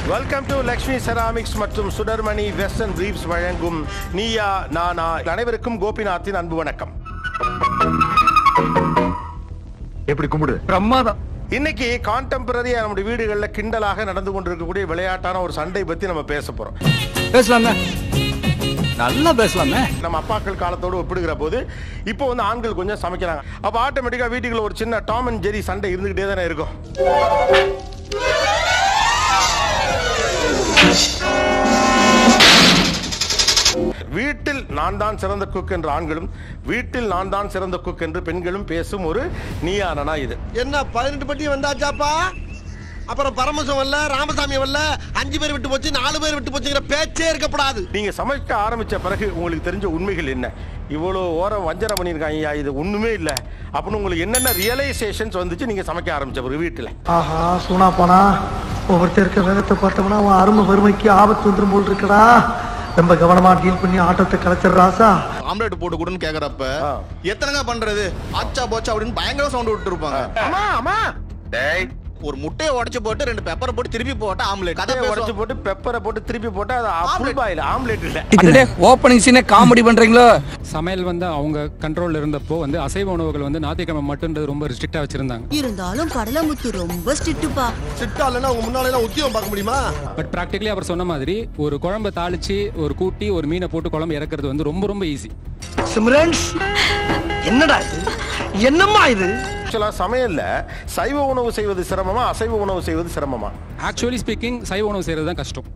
Welcome to Lakshmi ceramics மற்றும் சுடர்மணி western briefs வழங்கும் நீயா நானா அனைவருக்கும் கோபிநாத்தின் அன்பு வணக்கம் எப்படி கும்பிடு பிரம்மாதம் இன்னைக்கு கான்டெம்பரரியா நம்முடைய வீடுகளில் கிண்டலாக நடந்து கொண்டிருக்கக்கூடிய விளையாட்டான ஒரு சண்டை பத்தி நம்ம பேச போறோம் பேசலாமே நல்லா பேசலாமே நம்ம அப்பாக்கள் காலத்தோடு ஒப்பிடுகிற போது இப்போ வந்து ஆண்கள் கொஞ்சம் சமைக்கிறாங்க அப்ப ஆட்டோமேட்டிக்கா வீட்டுக்குள்ள ஒரு சின்ன டாம் அண்ட் ஜெரி சண்டை இருந்துகிட்டே தானே இருக்கும் வீட்டில் நான் தான் சிறந்த குக் என்று ஆண்களும் வீட்டில் நான் தான் சிறந்த குக் என்று பெண்களும் பேசும் ஒரு நீயானனா இது என்ன பதினெட்டு பட்டி வந்தாச்சாப்பா அப்புறம் பரமசம் வரல ராமசாமி வரல அஞ்சு பேர் விட்டு போச்சு நாலு பேர் விட்டு போச்சுங்கிற பேச்சே இருக்கப்படாது நீங்க சமைக்க ஆரம்பிச்ச பிறகு உங்களுக்கு தெரிஞ்ச உண்மைகள் என்ன இவ்வளோ ஓரம் வஞ்சனம் பண்ணியிருக்காங்க ஐயா இது ஒண்ணுமே இல்லை அப்படின்னு உங்களுக்கு என்னென்ன ரியலைசேஷன்ஸ் வந்துச்சு நீங்க சமைக்க ஆரம்பிச்ச பிறகு வீட்டில் ஆஹா சூனா போனா ஒவ்வொருத்தர் இருக்க வேகத்தை பார்த்தோம்னா அவன் அருமை வறுமைக்கு ஆபத்து வந்துரும் போல் இருக்கடா ரொம்ப கவனமா டீல் பண்ணி ஆட்டத்தை கலைச்சிடுறாசா ஆம்லெட் போட்டு கொடுன்னு கேக்குறப்ப ஆ. எத்தனைங்க பண்றது ஆச்சா போச்சா அப்படின்னு பயங்கர சவுண்ட் விட்டு இருப்பாங்க ஆமா ஆமா ஒரு முட்டையை உடைச்சு போட்டு ரெண்டு பெப்பரை போட்டு திருப்பி போட்டு ஆம்லெட் கதை உடச்சு உடைச்சு போட்டு பெப்பரை போட்டு திருப்பி போட்டு அது ஃபுல் Omelette. பாயில் ஆம்லெட் இல்ல ஓப்பனிங் சீனே காமெடி பண்றீங்களோ சமையல் வந்து அவங்க கண்ட்ரோல்ல இருந்தப்போ வந்து அசைவ உணவுகள் வந்து ஞாயிற்றுக்கிழமை மட்டும்ன்றது ரொம்ப ரெஸ்ட்ரிக்டா வச்சிருந்தாங்க இருந்தாலும் கடலமுத்து ரொம்ப ஸ்ட்ரிக்ட்டுப்பா சிட்டா இல்லைன்னா உங்க முன்னால எல்லாம் உத்தியோகம் பார்க்க முடியுமா பட் ப்ராக்டிகலி அவர் சொன்ன மாதிரி ஒரு குழம்பை தாளிச்சு ஒரு கூட்டி ஒரு மீனை போட்டு குழம்பு இறக்குறது வந்து ரொம்ப ரொம்ப ஈஸி சிம்ரன்ஸ் என்னடா இது என்னம்மா இது ஆக்சுவலா சமையல்ல சைவ உணவு செய்வது சிரமமா அசைவ உணவு செய்வது சிரமமா ஆக்சுவலி ஸ்பீக்கிங் சைவ உணவு செய்யறது தான் கஷ்டம்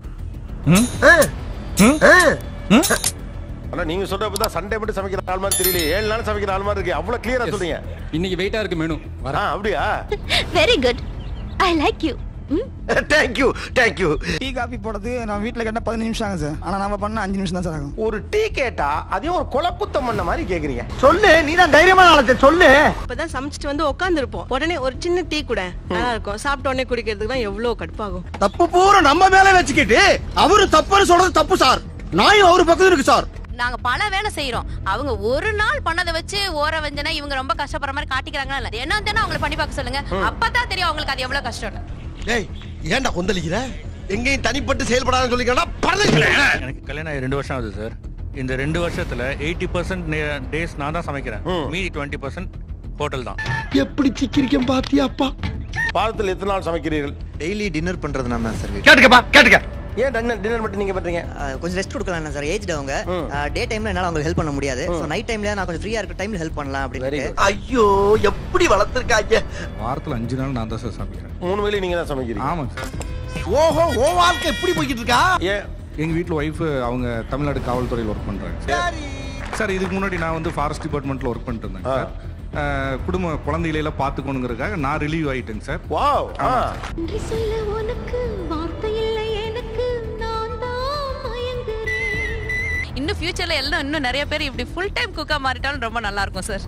ஆனா நீங்க சொல்றப்ப தான் சண்டே மட்டும் சமைக்கிற ஆள் மாதிரி தெரியல ஏழு நாள் சமைக்கிற ஆள் மாதிரி இருக்கு அவ்வளவு கிளியரா சொல்றீங்க இன்னைக்கு வெயிட்டா இருக்கு மெனு வர ஆ அப்படியா very good I like you thank you thank you tea coffee போடுறது நான் வீட்ல கேட்டா பதினஞ்சு நிமிஷம் ஆகும் சார் ஆனா நம்ம பண்ண அஞ்சு நிமிஷம் தான் சார் ஆகும் ஒரு டீ கேட்டா அதையும் ஒரு குலக்குத்தம் பண்ண மாதிரி கேக்குறீங்க சொல்லு நீ தான் தைரியமான ஆளத்தை சொல்லு இப்பதான் சமைச்சிட்டு வந்து உட்காந்துருப்போம் உடனே ஒரு சின்ன டீ கூட நல்லா இருக்கும் சாப்பிட்ட உடனே குடிக்கிறதுக்கு தான் எவ்வளவு கடுப்பாகும் தப்பு பூரா நம்ம மேல வச்சுக்கிட்டு அவரு தப்புன்னு சொல்றது தப்பு சார் நாயும் அவரு பக்கத்துல இருக்கு சார் நாங்க பல வேலை செய்யறோம் அவங்க ஒரு நாள் பண்ணதை வச்சு ஓர வஞ்சனா இவங்க ரொம்ப கஷ்டப்படுற மாதிரி காட்டிக்கிறாங்களா இல்ல என்ன தானே அவங்களை பண்ணி பார்க்க சொல்லுங்க அப்பதான் தெரியும் அவங்களுக்கு அது எவ்வளவு கஷ்டம் டேய் ஏன்டா கொந்தளிக்கிற எங்கேயும் தனிப்பட்டு செயல்படாதுன்னு சொல்லிக்கிறா பரதேசி எனக்கு கல்யாணம் ஆகி ரெண்டு வருஷம் ஆகுது சார் இந்த ரெண்டு வருஷத்துல எயிட்டி பர்சன்ட் டேஸ் நான் தான் சமைக்கிறேன் மீதி டுவெண்ட்டி பர்சன்ட் ஹோட்டல் தான் எப்படி சிக்கிரிக்கம் பாத்தியாப்பா வாரத்தில் எத்தனை நாள் சமைக்கிறீர்கள் டெய்லி டின்னர் பண்றது நான் தான் சார் கேட்டுக்கப்பா கேட்டுக்க ஏன் டின்னர் டின்னர் மட்டும் நீங்க பண்றீங்க கொஞ்சம் ரெஸ்ட் கொடுக்கலாம் சார் ஏஜ் அவங்க டே டைம்ல என்னால அவங்களுக்கு ஹெல்ப் பண்ண முடியாது ஸோ நைட் டைம்ல நான் கொஞ்சம் ஃப்ரீயா இருக்க டைம்ல ஹெல்ப் பண்ணலாம் Very அப்படின்னு good. ஐயோ எப்படி வளர்த்துருக்காங்க வாரத்துல அஞ்சு நாள் நான் தான் சார் சமைக்கிறேன் மூணு வேளையும் நீங்க தான் சமைக்கிறீங்க ஆமாங்க சார் ஓஹோ ஓ வாழ்க்கை எப்படி போய்கிட்டு இருக்கா ஏன் எங்க வீட்ல ஒய்ஃப் அவங்க தமிழ்நாடு காவல்துறையில் ஒர்க் பண்றாங்க சார் சார் இதுக்கு முன்னாடி நான் வந்து ஃபாரஸ்ட் டிபார்ட்மெண்ட்ல ஒர்க் பண்ணிட்டு இருந்தேன் சார் அஹ், குடும்ப குழந்தைகளை எல்லாம் பார்த்துக்கணுங்கிறதுக்காக நான் ரிலீவ் ஆயிட்டேங்க சார் வாவ் ஆ சொல்ல உனக்கு வார்த்தை இல்லை எனக்கு நான் தான் இன்னும் ஃபியூச்சர்ல எல்லாம் இன்னும் நிறைய பேர் இப்படி ஃபுல் டைம் குக்கா மாறிட்டாலும் ரொம்ப நல்லா இருக்கும் சார்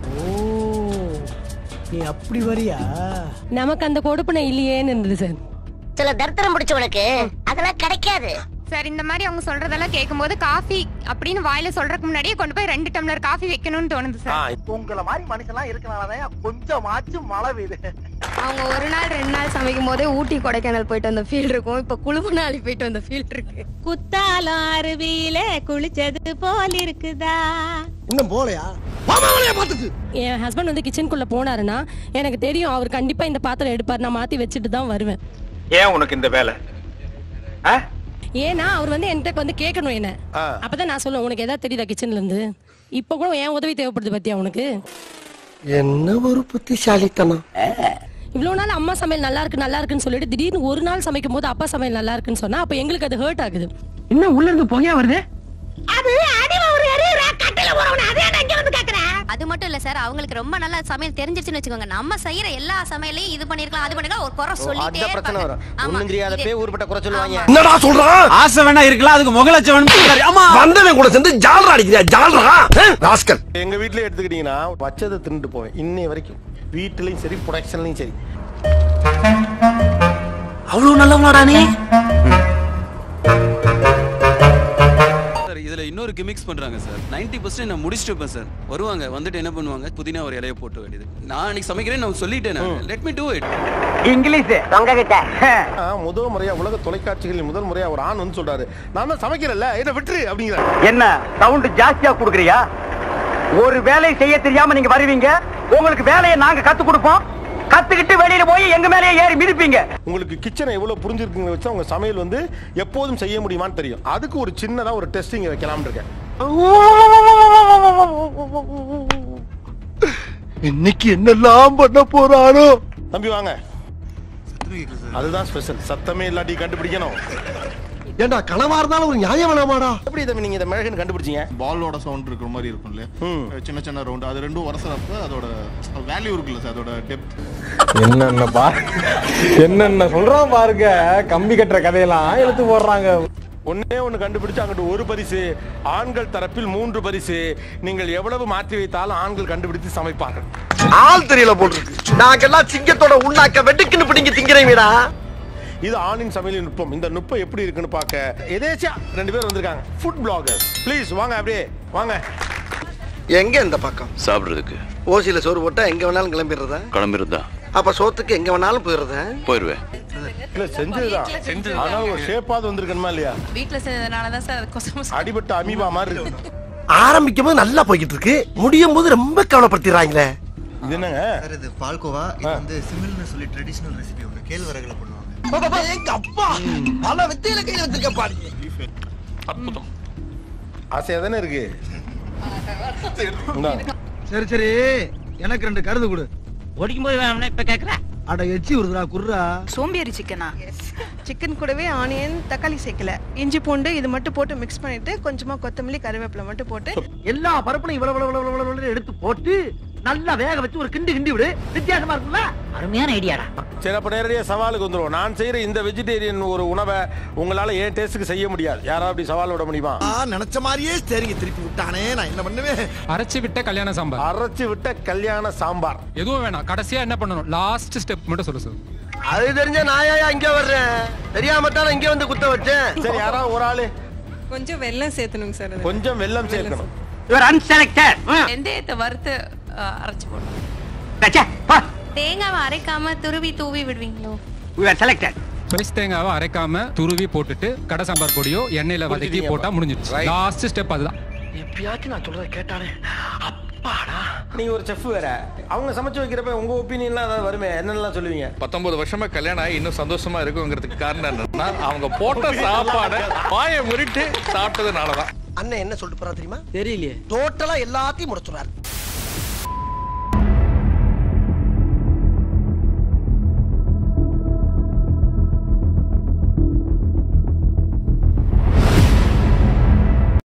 நீ அப்படி வரியா நமக்கு அந்த கொடுப்பனை இல்லையேன்னு இருந்தது சார் சில தரித்திரம் பிடிச்சவனுக்கு அதெல்லாம் கிடைக்காது சார் இந்த மாதிரி அவங்க சொல்றதெல்லாம் கேட்கும்போது காஃபி அப்படின்னு வாயில சொல்றதுக்கு முன்னாடியே கொண்டு போய் ரெண்டு டம்ளர் காஃபி வைக்கணும்னு தோணுது ஆ உங்களை மாதிரி மனுஷன்லாம் இருக்கனாலதான் கொஞ்சமாச்சும் மழை பெய்யுது அவங்க ஒரு நாள் ரெண்டு நாள் சமைக்கும் போதே ஊட்டி கொடைக்கானல் போயிட்டு வந்த ஃபீல் இருக்கும் இப்ப குழுமணாலி போயிட்டு வந்த ஃபீல் இருக்கு குத்தாலம் அருவியில குளிச்சது போல் இருக்குதா இன்னும் போலையா மாமாவளையா பாத்துக்கு என் ஹஸ்பண்ட் வந்து கிச்சனுக்குள்ள போனாருன்னா எனக்கு தெரியும் அவர் கண்டிப்பா இந்த பாத்திரம் எடுப்பார் நான் மாத்தி வச்சுட்டு தான் வருவேன் ஏன் உனக்கு இந்த வேலை ஏன்னா அவர் வந்து என்கிட்ட வந்து கேட்கணும் என்ன ஆ. அப்பதான் நான் சொல்லுவேன் உனக்கு ஏதாவது தெரியுதா கிச்சன்ல இருந்து இப்ப கூட என் உதவி தேவைப்படுது பத்தியா உனக்கு என்ன ஒரு புத்திசாலித்தனம் இவ்வளவு நாள் அம்மா சமையல் நல்லா இருக்கு நல்லா இருக்குன்னு சொல்லிட்டு திடீர்னு ஒரு நாள் சமைக்கும் போது அப்பா சமையல் நல்லா இருக்குன்னு சொன்னா அப்ப எங்களுக்கு அது ஹர்ட் ஆகுது இன்னும் உள்ள இருந்து பொய்யா வருது அது மட்டும் இல்ல சார் அவங்களுக்கு ரொம்ப நல்லா சமையல் தெரிஞ்சிருச்சுன்னு வச்சுக்கோங்க நம்ம செய்யற எல்லா சமையலையும் இது பண்ணிருக்கலாம் அது பண்ணிருக்கலாம் ஒரு குறை சொல்லிட்டே அந்த பிரச்சனை இருப்பாங்க. வரும் ஆமா. ஒண்ணும் தெரியாத இது- பே ஊர்பட்ட குறை சொல்லுவாங்க ஆமா. என்னடா சொல்றான் ஆசை வேணா இருக்கலாம் அதுக்கு முகலட்சவன் ஆமா வந்தவன் கூட சேர்ந்து ஜால்ரா அடிக்கிறியா ஜால்ரா ராஸ்கல் எங்க வீட்லயே எடுத்துக்கிட்டீங்கன்னா வச்சதை தின்னுட்டு போவேன் இன்னை வரைக்கும் வீட்டுலயும் சரி ப்ரொடக்ஷன்லயும் சரி அவ்வளவு நல்லவனாடா நீ சார் இதுல இன்னொரு கிமிக்ஸ் பண்றாங்க சார் 90% பர்சன்ட் நான் முடிச்சுட்டு இருப்பேன் சார் வருவாங்க வந்துட்டு என்ன பண்ணுவாங்க புதினா ஒரு இலைய போட்டு வேண்டியது நான் அன்னைக்கு சமைக்கிறேன் நான் சொல்லிட்டேன் let me do it English முதல் முறையா உலக தொலைக்காட்சிகளில் முதல் முறையா ஒரு ஆண் வந்து சொல்றாரு நான் தான் சமைக்கிறேன்ல என்ன விட்டுரு அப்படிங்கிறாரு என்ன சவுண்ட் ஜாஸ்தியா குடுக்குறியா ஒரு வேலையை செய்ய தெரியாம நீங்க வருவீங்க உங்களுக்கு வேலையை நாங்க கத்து கொடுப்போம் கத்துக்கிட்டு வெளியில போய் எங்க மேலேயே ஏறி மிதிப்பீங்க உங்களுக்கு கிச்சனை எவ்வளவு புரிஞ்சிருக்குங்க வச்சு உங்க சமையல் வந்து எப்போதும் செய்ய முடியுமான்னு தெரியும் அதுக்கு ஒரு சின்னதா ஒரு டெஸ்டிங் வைக்கலாம்னு இருக்கேன் இன்னைக்கு என்னெல்லாம் பண்ண போறானோ தம்பி வாங்க அதுதான் ஸ்பெஷல் சத்தமே இல்லாட்டி கண்டுபிடிக்கணும் ஏண்டா கனவா இருந்தாலும் ஒரு நியாயம் வேணாமாடா எப்படி தம்பி நீங்க இந்த மிளகுன்னு கண்டுபிடிச்சீங்க பாலோட சவுண்ட் இருக்கிற மாதிரி இருக்கும் இல்லையா சின்ன சின்ன ரவுண்ட் அது ரெண்டும் வரசறப்ப அதோட வேல்யூ இருக்குல்ல சார் அதோட டெப்த் என்னென்ன பா என்னென்ன சொல்றான் பாருங்க கம்பி கட்டுற கதையெல்லாம் எடுத்து போடுறாங்க ஒன்னே ஒண்ணு கண்டுபிடிச்சு அங்கிட்டு ஒரு பரிசு ஆண்கள் தரப்பில் மூன்று பரிசு நீங்கள் எவ்வளவு மாற்றி வைத்தாலும் ஆண்கள் கண்டுபிடித்து சமைப்பார்கள் ஆள் தெரியல போட்டுருக்கு நாங்கெல்லாம் சிங்கத்தோட உண்ணாக்க வெட்டுக்குன்னு பிடிங்க திங்கிறீங்கடா இது ஆணின் சமையல் நுட்பம் இந்த நுட்பம் எப்படி இருக்குன்னு பார்க்க எதேச்சியா ரெண்டு பேர் வந்திருக்காங்க ஃபுட் பிளாகர் ப்ளீஸ் வாங்க அப்படியே வாங்க எங்க இந்த பக்கம் சாப்பிடுறதுக்கு ஓசியில சோறு போட்டா எங்க வேணாலும் கிளம்பிடுறதா கிளம்பிருந்தா அப்ப சோத்துக்கு எங்க வேணாலும் போயிடுறதா போயிருவேன் இல்ல செஞ்சதுதான் செஞ்சதுதான். ஆனால் ஒரு ஷேப்பாவது வந்திருக்கணுமா இல்லையா வீட்ல செஞ்சதுனால தான் சார் கொசம் அடிபட்ட அமீபா மாதிரி இருக்கு ஆரம்பிக்கும் போது நல்லா போய்கிட்டு இருக்கு முடியும் போது ரொம்ப கவலைப்படுத்திடுறாங்களே இது என்னங்க சார் இது பால்கோவா இது வந்து சிமில்னு சொல்லி ட்ரெடிஷனல் ரெசிபி ஒன்று கேழ்வரகுல பண்ணுவாங்க எங்க அப்பா பல வித்தையில கையில வச்சிருக்க பாருங்க அற்புதம் ஆசையா தானே இருக்கு இந்தாங்க. சரி சரி எனக்கு ரெண்டு கருது கொடு ஒடிக்கும் போது வேணும்னா இப்ப கேக்குற அட எச்சி வருதுடா குர்ரா சோம்பேறி சிக்கனா சிக்கன் கூடவே ஆனியன் தக்காளி சேர்க்கல இஞ்சி பூண்டு இது மட்டும் போட்டு மிக்ஸ் பண்ணிட்டு கொஞ்சமா கொத்தமல்லி கருவேப்பிலை மட்டும் போட்டு எல்லா பருப்புலையும் இவ்வளவு இவ்வளவு இவ்வளவு இவ்வளவு இவ்வளவு எடுத்து போட்டு நல்லா வேக வச்சு ஒரு கிண்டு கிண்டி விடு வித்தியாசமா இருக்கும்ல அருமையான ஐடியாடா சரி அப்ப நேரடியா சவாலுக்கு வந்துருவோம் நான் செய்யற இந்த வெஜிடேரியன் ஒரு உணவை உங்களால ஏன் டேஸ்ட்டுக்கு செய்ய முடியாது யாராவது அப்படி சவால் விட முடியுமா நினைச்ச மாதிரியே சரிங்க திருப்பி விட்டானே நான் என்ன பண்ணுவேன் அரைச்சு விட்ட கல்யாண சாம்பார் அரைச்சு விட்ட கல்யாண சாம்பார் எதுவும் வேணாம் கடைசியா என்ன பண்ணணும் லாஸ்ட் ஸ்டெப் மட்டும் சொல்லு சார் அது தெரிஞ்ச நாயா இங்க வர்றேன் தெரியாம தான் இங்க வந்து குத்த வச்சேன் சரி யாராவது ஒரு ஆளு கொஞ்சம் வெல்லம் சேர்த்தணுங்க சார் கொஞ்சம் வெல்லம் சேர்க்கணும் யுவர் அன்செலக்டட் வெந்தயத்தை வறுத்து அஹ், அரைச்சு போடணும் தேங்காவை அரைக்காம துருவி தூவி விடுவீங்களோ யுவர் செலக்டட் ஃப்ரெஷ் தேங்காவை அரைக்காம துருவி போட்டுட்டு கடை சாம்பார் பொடியோ எண்ணெயில வதக்கி புரிஞ்சுட்டீங்க போட்டா முடிஞ்சிடுச்சு Right. லாஸ்ட் ஸ்டெப் அதுதான் எப்பயாச்சும் நான் சொல்றத கேட்டானே அப்பாடா நீங்க ஒரு செஃப் வேற அவங்க சமைச்சு வைக்கிறப்ப உங்க ஒப்பீனியன்லாம் ஏதாவது வருமே என்னென்னலாம் சொல்லுவீங்க பத்தொன்பது வருஷமா கல்யாணம் ஆகி இன்னும் சந்தோஷமா இருக்குங்கிறதுக்கு காரணம் என்னன்னா அவங்க போட்ட சாப்பாடை வாயை முறிட்டு சாப்பிட்டதுனாலதான் அண்ணன் என்ன சொல்லிட்டு போறா தெரியுமா தெரியலையே டோட்டலா எல்லாத்தையும் முடிச்சுறாரு